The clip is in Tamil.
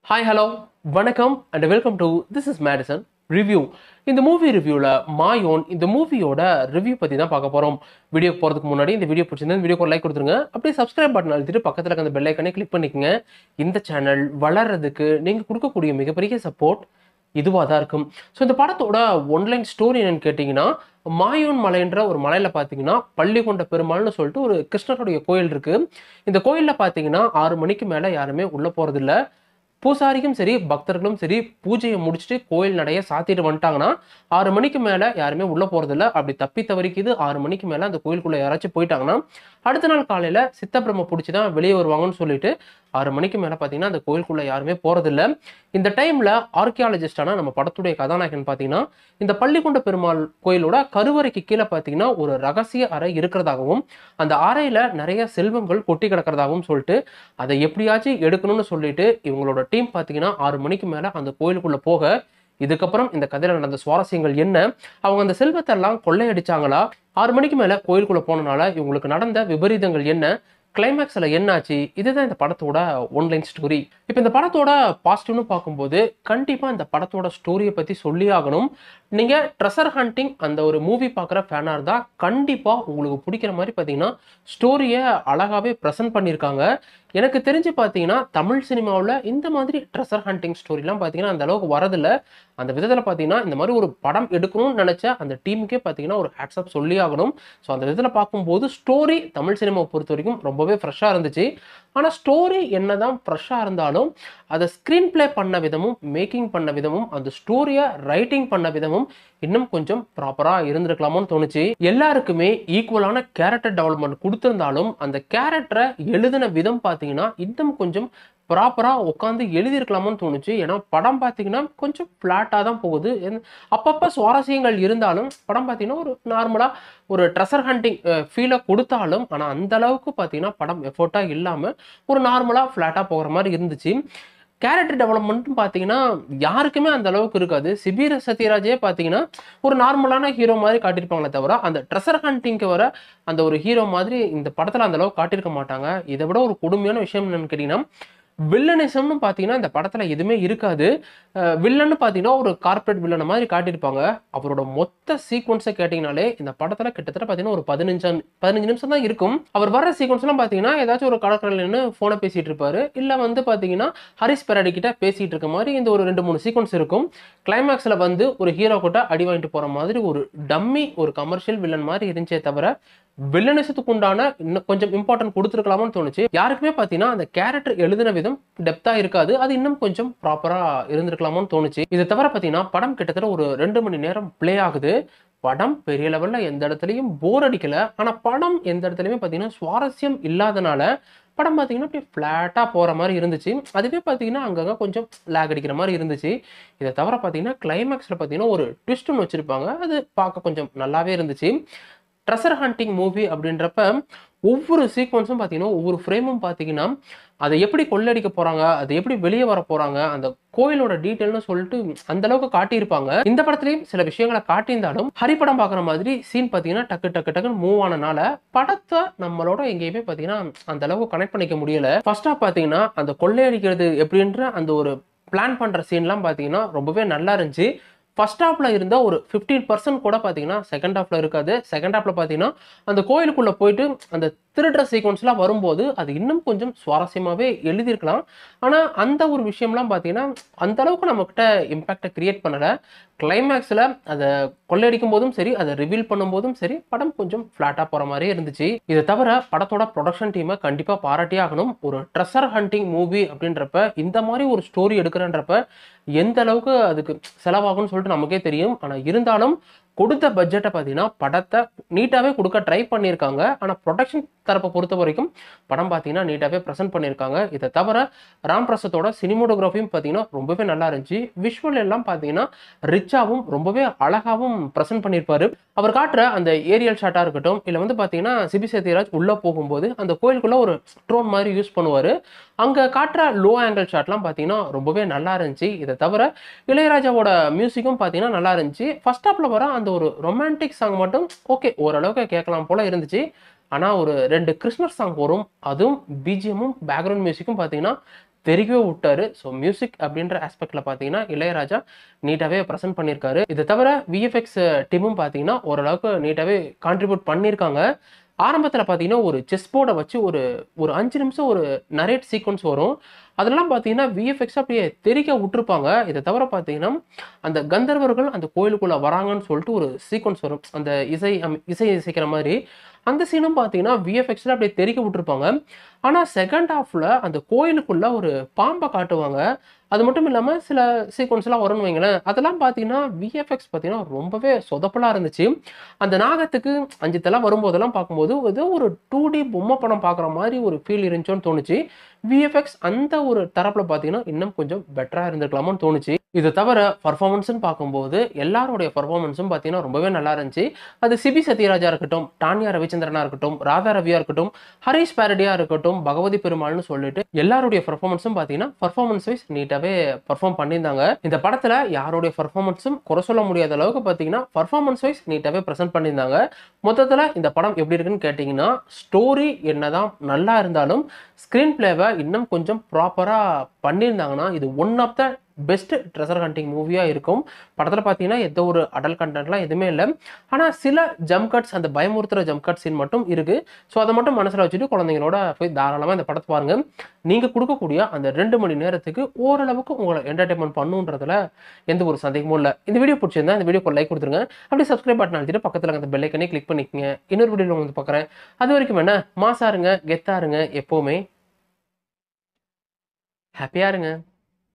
ஹாய் ஹலோ வணக்கம் and welcome to this is Madison review இந்த மூவி ரிவ்யூவில் மாயோன் இந்த மூவியோட ரிவ்யூ பற்றி தான் பார்க்க போகிறோம் வீடியோ போகிறதுக்கு முன்னாடி இந்த வீடியோ பிடிச்சிருந்தா வீடியோக்கு ஒரு லைக் கொடுத்துருங்க அப்படியே சப்ஸ்கிரைப் பட்டன் அழுத்திட்டு பக்கத்தில் இருக்க அந்த பெல் ஐக்கனே கிளிக் பண்ணிக்கோங்க இந்த சேனல் வளர்றதுக்கு நீங்கள் கொடுக்கக்கூடிய மிகப்பெரிய சப்போர்ட் இதுவாக தான் இருக்கும் ஸோ இந்த படத்தோட ஒன்லைன் ஸ்டோரி என்னன்னு கேட்டிங்கன்னா மாயோன் மலைன்ற ஒரு மலையில் பார்த்தீங்கன்னா பள்ளி கொண்ட பெருமாள்னு சொல்லிட்டு ஒரு கிருஷ்ணருடைய கோயில் இருக்குது இந்த கோயிலில் பார்த்தீங்கன்னா ஆறு மணிக்கு மேலே யாருமே உள்ளே போகிறதில்ல பூசாரிக்கும் சரி பக்தர்களும் சரி பூஜையை முடிச்சுட்டு கோயில் நடைய சாத்திட்டு வந்துட்டாங்கன்னா ஆறு மணிக்கு மேலே யாருமே உள்ளே போகிறதில்ல அப்படி தப்பி தவறிக்குது ஆறு மணிக்கு மேலே அந்த கோயிலுக்குள்ளே யாராச்சும் போயிட்டாங்கன்னா அடுத்த நாள் காலையில் சித்தப்பிரம பிடிச்சி தான் வெளியே வருவாங்கன்னு சொல்லிட்டு ஆறு மணிக்கு மேலே பார்த்தீங்கன்னா அந்த கோயிலுக்குள்ளே யாருமே போகிறதில்ல இந்த டைமில் ஆர்கியாலஜிஸ்டான நம்ம படத்துடைய கதாநாயகன் பார்த்தீங்கன்னா இந்த பள்ளிக்கொண்ட பெருமாள் கோயிலோட கருவறைக்கு கீழே பார்த்தீங்கன்னா ஒரு ரகசிய அறை இருக்கிறதாகவும் அந்த அறையில் நிறைய செல்வங்கள் கொட்டி கிடக்கிறதாகவும் சொல்லிட்டு அதை எப்படியாச்சும் எடுக்கணும்னு சொல்லிட்டு இவங்களோட டீம் பார்த்தீங்கன்னா ஆறு மணிக்கு மேலே அந்த கோயிலுக்குள்ளே போக இதுக்கப்புறம் இந்த கதையில் நடந்த சுவாரஸ்யங்கள் என்ன அவங்க அந்த செல்வத்தை எல்லாம் கொள்ளையடிச்சாங்களா ஆறு மணிக்கு மேலே கோயிலுக்குள்ளே போனனால இவங்களுக்கு நடந்த விபரீதங்கள் என்ன கிளைமேக்ஸில் என்னாச்சு இதுதான் இந்த படத்தோட ஒன்லைன் ஸ்டோரி இப்போ இந்த படத்தோட பாசிட்டிவ்னு பார்க்கும்போது கண்டிப்பாக இந்த படத்தோட ஸ்டோரியை பற்றி சொல்லி ஆகணும் நீங்கள் ட்ரெஷர் ஹண்டிங் அந்த ஒரு மூவி பார்க்குற ஃபேனாக இருந்தால் கண்டிப்பாக உங்களுக்கு பிடிக்கிற மாதிரி பார்த்தீங்கன்னா ஸ்டோரியை அழகாகவே ப்ரெசென்ட் பண்ணியிருக்காங்க எனக்கு தெரிஞ்சு பார்த்தீங்கன்னா தமிழ் சினிமாவில் இந்த மாதிரி ட்ரெஷர் ஹண்டிங் ஸ்டோரிலாம் பார்த்தீங்கன்னா அந்த அளவுக்கு வரதில்ல அந்த விதத்தில் பார்த்தீங்கன்னா இந்த மாதிரி ஒரு படம் எடுக்கணும்னு நினச்ச அந்த டீமுக்கே பார்த்தீங்கன்னா ஒரு ஹேட்ஸ்அப் சொல்லி ஆகணும் ஸோ அந்த விதத்தில் பார்க்கும்போது ஸ்டோரி தமிழ் சினிமாவை பொறுத்த வரைக்கும் ரொம்பவே ஃப்ரெஷ்ஷாக இருந்துச்சு ஆனால் ஸ்டோரி என்னதான் ஃப்ரெஷ்ஷாக இருந்தாலும் அதை ஸ்க்ரீன் ப்ளே பண்ண விதமும் மேக்கிங் பண்ண விதமும் அந்த ஸ்டோரியை ரைட்டிங் பண்ண விதமும் இன்னும் கொஞ்சம் ப்ராப்பராக இருந்திருக்கலாமோன்னு தோணுச்சு எல்லாருக்குமே ஈக்குவலான கேரக்டர் டெவலப்மெண்ட் கொடுத்துருந்தாலும் அந்த கேரக்டரை எழுதின விதம் பார்த்தீங்கன்னா இன்னும் கொஞ்சம் ப்ராப்பராக உட்காந்து எழுதியிருக்கலாமோன்னு தோணுச்சு ஏன்னா படம் பார்த்தீங்கன்னா கொஞ்சம் ஃப்ளாட்டாக தான் போகுது எந்த- அப்பப்போ சுவாரஸ்யங்கள் இருந்தாலும் படம் பார்த்தீங்கன்னா ஒரு நார்மலாக ஒரு ட்ரெஷர் ஹண்டிங் ஃபீலை கொடுத்தாலும் ஆனால் அந்த அளவுக்கு பார்த்தீங்கன்னா படம் எஃபோர்ட்டாக இல்லாமல் ஒரு நார்மலாக ஃப்ளாட்டாக போகிற மாதிரி இருந்துச்சு கேரக்டர் டெவலப்மெண்ட்டும் பார்த்தீங்கன்னா யாருக்குமே அந்த அளவுக்கு இருக்காது சிபீர சத்யராஜே பார்த்தீங்கன்னா ஒரு நார்மலான ஹீரோ மாதிரி காட்டியிருப்பாங்களே தவிர அந்த ட்ரெஷர் ஹண்டிங்க்கு வர அந்த ஒரு ஹீரோ மாதிரி இந்த படத்தில் அந்த அளவுக்கு காட்டியிருக்க மாட்டாங்க இதை விட ஒரு கொடுமையான விஷயம் என்னன்னு கேட்டிங்கன்னா வில்லனிசம்னு பார்த்தீங்கன்னா இந்த படத்தில் எதுவுமே இருக்காது அஹ் வில்லன்னு பார்த்தீங்கன்னா ஒரு கார்ப்பரேட் வில்லனை மாதிரி காட்டியிருப்பாங்க அவரோட மொத்த சீக்வன்ஸை கேட்டிங்கனாலே இந்த படத்தில் கிட்டத்தட்ட பார்த்தீங்கன்னா ஒரு பதினஞ்சு பதினஞ்சு நிமிஷம் தான் இருக்கும் அவர் வர சீக்வன்ஸ்லாம் பார்த்தீங்கன்னா ஏதாச்சும் ஒரு கடற்கரையில் நின்று ஃபோனை பேசிகிட்டு இருப்பாரு இல்லை வந்து பார்த்தீங்கன்னா ஹரிஸ் பெராடி கிட்ட பேசிகிட்டு இருக்க மாதிரி இந்த ஒரு ரெண்டு மூணு சீக்வன்ஸ் இருக்கும் கிளைமேக்ஸில் வந்து ஒரு ஹீரோ கிட்ட அடி வாங்கிட்டு போகிற மாதிரி ஒரு டம்மி ஒரு கமர்ஷியல் வில்லன் மாதிரி இருந்துச்சே தவிர வில்லனிசத்துக்கு உண்டான இன்னும் கொஞ்சம் இம்பார்ட்டன்ட் கொடுத்துருக்கலாமான்னு தோணுச்சு யாருக்குமே பார்த்தீங்கன்னா அந்த கேரக்டர் எழுதின விதம் டெப்த்தாக இருக்காது அது இன்னும் கொஞ்சம் ப்ராப்பராக இருந்திருக்கலாமோன்னு தோணுச்சு இதை தவிர பார்த்தீங்கன்னா படம் கிட்டத்தட்ட ஒரு ரெண்டு மணி நேரம் ப்ளே ஆகுது படம் பெரிய லெவலில் எந்த இடத்துலையும் போர் அடிக்கல ஆனால் படம் எந்த இடத்துலையுமே பார்த்தீங்கன்னா சுவாரஸ்யம் இல்லாதனால படம் பார்த்தீங்கன்னா அப்படியே ஃப்ளாட்டாக போகிற மாதிரி இருந்துச்சு அதுவே பார்த்தீங்கன்னா அங்கங்கே கொஞ்சம் லேக் அடிக்கிற மாதிரி இருந்துச்சு இதை தவிர பார்த்தீங்கன்னா கிளைமேக்ஸில் பார்த்தீங்கன்னா ஒரு ட்விஸ்ட் ஒன்று வச்சுருப்பாங்க அது பார்க்க கொஞ்சம் நல்லாவே இருந்துச்சு ட்ரெஷர் ஹண்டிங் மூவி அப்படின்றப்ப ஒவ்வொரு சீக்வன்ஸும் பார்த்தீங்கன்னா ஒவ்வொரு ஃப்ரேமும் பார்த்தீங்கன்னா அதை எப்படி கொள்ளடிக்க போகிறாங்க அதை எப்படி வெளியே வர போகிறாங்க அந்த கோயிலோட டீட்டெயில்னு சொல்லிட்டு அந்த அளவுக்கு காட்டியிருப்பாங்க இந்த படத்துலையும் சில விஷயங்களை காட்டியிருந்தாலும் ஹரிப்படம் பார்க்குற மாதிரி சீன் பார்த்தீங்கன்னா டக்கு டக்கு டக்குன்னு மூவ் ஆனனால படத்தை நம்மளோட எங்கேயுமே பார்த்தீங்கன்னா அந்த அளவுக்கு கனெக்ட் பண்ணிக்க முடியல ஃபர்ஸ்ட் ஆஃப் பார்த்தீங்கன்னா அந்த கொள்ளையடிக்கிறது எப்படின்ற அந்த ஒரு பிளான் பண்ணுற சீன்லாம் பார்த்தீங்கன்னா ரொம்பவே நல்லா இருந்துச்சு ஃபர்ஸ்ட் ஹாஃப்ல இருந்த ஒரு ஃபிஃப்டீன் பர்சன்ட் கூட பார்த்தீங்கன்னா செகண்ட் ஹாஃப்ல இருக்காது செகண்ட் ஹாஃப்ல பார்த்தீங்கன்னா அந்த கோயிலுக்குள்ள போயிட்டு அந்த திருடுற சீக்வன்ஸ்லாம் வரும்போது அது இன்னும் கொஞ்சம் சுவாரஸ்யமாகவே எழுதியிருக்கலாம் ஆனால் அந்த ஒரு விஷயம்லாம் பார்த்தீங்கன்னா அந்த அளவுக்கு நம்மக்கிட்ட இம்பேக்டை கிரியேட் பண்ணலை கிளைமேக்ஸில் அதை கொள்ளையடிக்கும் போதும் சரி அதை ரிவீல் பண்ணும்போதும் சரி படம் கொஞ்சம் ஃப்ளாட்டாக போகிற மாதிரியே இருந்துச்சு இதை தவிர படத்தோட ப்ரொடக்ஷன் டீமை கண்டிப்பாக பாராட்டியே ஆகணும் ஒரு ட்ரெஷர் ஹண்டிங் மூவி அப்படின்றப்ப இந்த மாதிரி ஒரு ஸ்டோரி எடுக்கிறன்றப்ப எந்த அளவுக்கு அதுக்கு செலவாகும்னு சொல்லிட்டு நமக்கே தெரியும் ஆனால் இருந்தாலும் கொடுத்த பட்ஜெட்டை பார்த்தீங்கன்னா படத்தை நீட்டாகவே கொடுக்க ட்ரை பண்ணியிருக்காங்க ஆனால் ப்ரொடக்ஷன் தரப்பை பொறுத்த வரைக்கும் படம் பார்த்தீங்கன்னா நீட்டாகவே ப்ரெசென்ட் பண்ணியிருக்காங்க இதை தவிர ராம் பிரசாத்தோட சினிமோட்டோகிராஃபியும் பார்த்தீங்கன்னா ரொம்பவே நல்லா இருந்துச்சு விஷுவல் எல்லாம் பார்த்தீங்கன்னா ரிச்சாகவும் ரொம்பவே அழகாகவும் ப்ரெசென்ட் பண்ணியிருப்பாரு அவர் காட்டுற அந்த ஏரியல் ஷாட்டாக இருக்கட்டும் இல்லை வந்து பார்த்தீங்கன்னா சிபி சத்யராஜ் உள்ளே போகும்போது அந்த கோயிலுக்குள்ளே ஒரு ட்ரோன் மாதிரி யூஸ் பண்ணுவார் அங்கே காட்டுற லோ ஆங்கிள் ஷாட்லாம் பார்த்தீங்கன்னா ரொம்பவே நல்லா இருந்துச்சு இதை தவிர இளையராஜாவோட மியூசிக்கும் பார்த்தீங்கன்னா நல்லா இருந்துச்சு ஃபர்ஸ்ட் ஹாப்பில் வர அந்த ஒரு ரொமான்டிக் சாங் மட்டும் ஓகே ஓரளவுக்கு கேட்கலாம் போல இருந்துச்சு ஆனால் ஒரு ரெண்டு கிறிஸ்மஸ் சாங் வரும் அதுவும் பிஜிஎம்மும் பேக்ரவுண்ட் மியூசிக்கும் பார்த்தீங்கன்னா தெரிக்கவே விட்டாரு ஸோ மியூசிக் அப்படின்ற ஆஸ்பெக்டில் பார்த்தீங்கன்னா இளையராஜா நீட்டாகவே ப்ரெசென்ட் பண்ணியிருக்காரு இதை தவிர விஎஃப்எக்ஸ் டீமும் பார்த்தீங்கன்னா ஓரளவுக்கு நீட்டாகவே கான்ட்ரிபியூட் பண்ணியிருக்காங்க ஆரம்பத்தில் பார்த்தீங்கன்னா ஒரு செஸ் போர்டை வச்சு ஒரு ஒரு அஞ்சு நிமிஷம் ஒரு நரேட் சீக்வன்ஸ் வரும் அதெல்லாம் பார்த்தீங்கன்னா விஎஃப்எக்ஸ் அப்படியே தெரிக்க விட்டுருப்பாங்க இதை தவிர பார்த்தீங்கன்னா அந்த கந்தர்வர்கள் அந்த கோயிலுக்குள்ளே வராங்கன்னு சொல்லிட்டு ஒரு சீக்வன்ஸ் வரும் அந்த இசை அம்- இசை இசைக்கிற மாதிரி அந்த சீனும் பார்த்தீங்கன்னா விஎஃப்எக்ஸில் அப்படியே தெரிக்க விட்டுருப்பாங்க ஆனால் செகண்ட் ஹாஃபில் அந்த கோயிலுக்குள்ளே ஒரு பாம்பை காட்டுவாங்க அது மட்டும் இல்லாமல் சில சீக்வன்ஸ்லாம் வரும்னு வைங்களேன் அதெல்லாம் பார்த்தீங்கன்னா விஎஃப்எக்ஸ் பார்த்தீங்கன்னா ரொம்பவே சொதப்பலாக இருந்துச்சு அந்த நாகத்துக்கு அஞ்சு தலை வரும்போதெல்லாம் பார்க்கும்போது ஏதோ ஒரு டூ டி பொம்மை படம் பார்க்குற மாதிரி ஒரு ஃபீல் இருந்துச்சோன்னு தோணுச்சு விஎஃப்எக்ஸ் அந்த ஒரு தரப்பில் பார்த்தீங்கன்னா இன்னும் கொஞ்சம் பெட்டராக இருந்திருக்கலாமோன்னு தோணுச்சு இது தவிர பர்ஃபார்மன்ஸ்னு பார்க்கும்போது எல்லாருடைய பர்ஃபார்மன்ஸும் பார்த்தீங்கன்னா ரொம்பவே நல்லா இருந்துச்சு அது சிபி சத்யராஜா இருக்கட்டும் டானியா ரவிச்சந்திரனா இருக்கட்டும் ராதா ரவியா இருக்கட்டும் ஹரிஷ் பாரடியா இருக்கட்டும் பகவதி பெருமாள்னு சொல்லிட்டு எல்லாருடைய பர்ஃபார்மன்ஸும் பார்த்தீங்கன்னா பர்ஃபார்மன்ஸ் வைஸ் நீட்டாகவே பர்ஃபார்ம் பண்ணியிருந்தாங்க இந்த படத்தில் யாருடைய பர்ஃபார்மன்ஸும் குறை சொல்ல முடியாத அளவுக்கு பார்த்தீங்கன்னா பர்ஃபார்மன்ஸ் வைஸ் நீட்டாகவே ப்ரெசென்ட் பண்ணியிருந்தாங்க மொத்தத்தில் இந்த படம் எப்படி இருக்குன்னு கேட்டிங்கன்னா ஸ்டோரி என்னதான் நல்லா இருந்தாலும் ஸ்க்ரீன் பிளேவை இன்னும் கொஞ்சம் ப்ராப்பராக பண்ணியிருந்தாங்கன்னா இது one of the best treasure hunting மூவியாக இருக்கும் படத்தில் பார்த்தீங்கன்னா எந்த ஒரு அடல் கண்டென்ட்லாம் எதுவுமே இல்லை ஆனால் சில ஜம்ப் கட்ஸ் அந்த பயமுறுத்துகிற ஜம்ப் கட் சீன் மட்டும் இருக்குது ஸோ அதை மட்டும் மனசில் வச்சுட்டு குழந்தைங்களோட போய் தாராளமாக இந்த படத்தை பாருங்க நீங்கள் கொடுக்கக்கூடிய அந்த ரெண்டு மணி நேரத்துக்கு ஓரளவுக்கு உங்களை என்டர்டைன்மெண்ட் பண்ணுன்றதுல எந்த ஒரு சந்தேகமும் இல்லை இந்த வீடியோ பிடிச்சிருந்தா இந்த வீடியோக்கு லைக் கொடுத்துருங்க அப்படியே சப்ஸ்கிரைப் பட்டன் அழுத்திட்டு பக்கத்தில் அந்த பெல்லைக்கனே கிளிக் பண்ணிக்கங்க இன்னொரு வீடியோ வந்து பார்க்குறேன் அது வரைக்கும் என்ன மாசா இருங்க கெத்தா இருங்க எப்போவுமே ஹாப்பியாக இருங்க